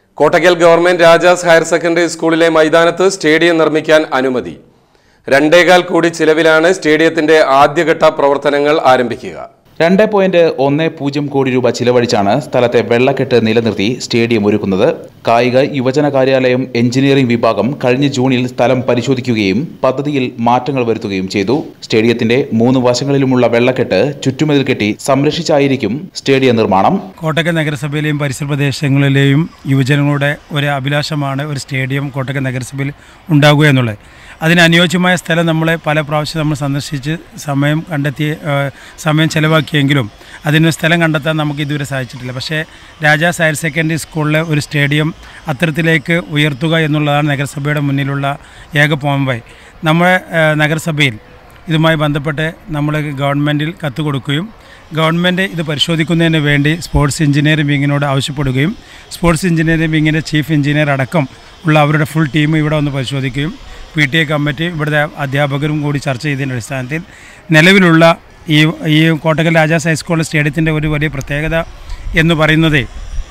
Kottakkal government Rajas higher secondary സ്കൂളിലെ മൈതാനത്ത് stadium നിർമ്മിക്കാൻ അനുമതി രണ്ടേകാൽ കോടി ചിലവിലാണ് സ്റ്റേഡിയത്തിന്റെ ആദ്യഘട്ട പ്രവർത്തനങ്ങൾ ആരംഭിക്കുക രണ്ട് പോയിന്റ് ഒന്ന് പൂജ്യം കോടി രൂപ ചിലവഴിച്ചാണ് സ്ഥലത്തെ വെള്ളക്കെട്ട് നിലനിർത്തി സ്റ്റേഡിയം ഒരുക്കുന്നത് കായിക യുവജന കാര്യാലയം എഞ്ചിനീയറിംഗ് വിഭാഗം കഴിഞ്ഞ ജൂണിൽ സ്ഥലം പരിശോധിക്കുകയും പദ്ധതിയിൽ മാറ്റങ്ങൾ വരുത്തുകയും ചെയ്തു സ്റ്റേഡിയത്തിന്റെ മൂന്ന് വശങ്ങളിലുമുള്ള വെള്ളക്കെട്ട് ചുറ്റുമതിൽ കെട്ടി സംരക്ഷിച്ചായിരിക്കും സ്റ്റേഡിയം നിർമ്മാണം കോട്ടക്കൽ നഗരസഭയിലെയും പരിസര പ്രദേശങ്ങളിലെയും യുവജനങ്ങളുടെ ഒരു അഭിലാഷമാണ് ഒരു സ്റ്റേഡിയം കോട്ടക്കൽ നഗരസഭയിൽ ഉണ്ടാകുക എന്നുള്ളത് അതിന് അനുയോജ്യമായ സ്ഥലം നമ്മൾ പല പ്രാവശ്യം നമ്മൾ സന്ദർശിച്ച് സമയം കണ്ടെത്തി ഏഹ്, സമയം ചെലവാക്കിയെങ്കിലും അതിന് സ്ഥലം കണ്ടെത്താൻ നമുക്ക് ഇതുവരെ സാധിച്ചിട്ടില്ല പക്ഷേ രാജാസ് ഹയർ സെക്കൻഡറി സ്കൂളിലെ ഒരു സ്റ്റേഡിയം അത്തരത്തിലേക്ക് ഉയർത്തുക എന്നുള്ളതാണ് നഗരസഭയുടെ മുന്നിലുള്ള ഏക പോംവൈ നമ്മുടെ ഏഹ്, നഗരസഭയിൽ ഇതുമായി ബന്ധപ്പെട്ട് നമ്മൾ ഗവൺമെൻറ്റിൽ കത്ത് കൊടുക്കുകയും ഗവൺമെൻറ് ഇത് പരിശോധിക്കുന്നതിന് വേണ്ടി സ്പോർട്സ് എഞ്ചിനീയറിംഗ് വിങ്ങിനോട് ആവശ്യപ്പെടുകയും സ്പോർട്സ് എഞ്ചിനീയറിംഗ് വിങ്ങിൻ്റെ ചീഫ് എഞ്ചിനീയർ അടക്കം ഉള്ള അവരുടെ ഫുൾ ടീം ഇവിടെ വന്ന് പരിശോധിക്കുകയും പി ടി എ കമ്മിറ്റി ഇവിടുത്തെ അധ്യാപകരും കൂടി ചർച്ച ചെയ്തതിൻ്റെ അടിസ്ഥാനത്തിൽ നിലവിലുള്ള ഈ ഈ കോട്ടക്കൽ രാജാസ് ഹൈസ്കൂൾ സ്റ്റേഡിയത്തിൻ്റെ ഒരു വലിയ പ്രത്യേകത എന്ന് പറയുന്നത്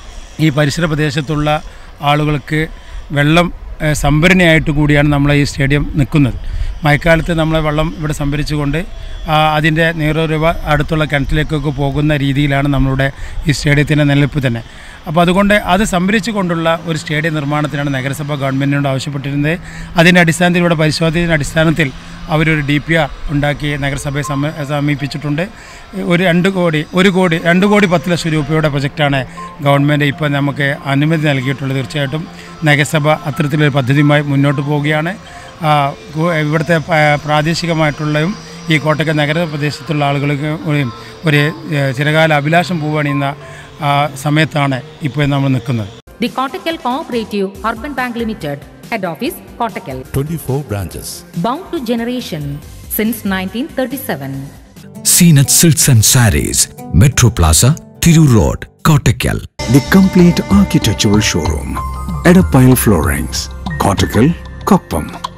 ഈ പരിസര പ്രദേശത്തുള്ള ആളുകൾക്ക് വെള്ളം ഏഹ്, സംഭരണിയായിട്ട് കൂടിയാണ് നമ്മൾ ഈ സ്റ്റേഡിയം നിൽക്കുന്നത് മഴക്കാലത്ത് നമ്മൾ വെള്ളം ഇവിടെ സംഭരിച്ചുകൊണ്ട് ആ, അതിൻ്റെ നീറോ രൂപ അടുത്തുള്ള കിണറ്റിലേക്കൊക്കെ പോകുന്ന രീതിയിലാണ് നമ്മളുടെ ഈ സ്റ്റേഡിയത്തിൻ്റെ നിലനിൽപ്പ് തന്നെ അപ്പോൾ അതുകൊണ്ട് അത് സംഭരിച്ചു കൊണ്ടുള്ള ഒരു സ്റ്റേഡിയം നിർമ്മാണത്തിനാണ് നഗരസഭ ഗവൺമെൻറ്റിനോട് ആവശ്യപ്പെട്ടിരുന്നത് അതിൻ്റെ അടിസ്ഥാനത്തിൽ ഇവിടെ പരിശോധനയുടെ അടിസ്ഥാനത്തിൽ അവരൊരു ഡി പി ആർ ഉണ്ടാക്കി നഗരസഭയെ സമ സമീപിച്ചിട്ടുണ്ട് ഒരു രണ്ട് കോടി ഒരു കോടി രണ്ട് കോടി പത്ത് ലക്ഷം രൂപയുടെ പ്രൊജക്റ്റാണ് ഗവൺമെൻറ് ഇപ്പോൾ നമുക്ക് അനുമതി നൽകിയിട്ടുള്ളത് തീർച്ചയായിട്ടും നഗരസഭ അത്തരത്തിലൊരു പദ്ധതിയുമായി മുന്നോട്ട് പോവുകയാണ് ആ, കു- ഇവിടുത്തെ പ- പ്രാദേശികമായിട്ടുള്ളതും ഈ കോട്ടക്കൽ നഗരപ്രദേശത്തുള്ള ആളുകൾക്ക് ഒരു ഒരു ഏഹ്, ചിരകാല അഭിലാഷം പൂവണിയുന്ന ആ, സമയത്താണ് ഇപ്പോൾ നമ്മൾ നിൽക്കുന്നത് The Kottakkal Cooperative Urban Bank Limited, Head Office, Kottakkal. 24 branches. Bound to generation since 1937. Seenat Silks and Saris, Metro Plaza, Thiru Road, Kottakkal. The complete architectural showroom. Edapile Floorings. Cortical, Koppam.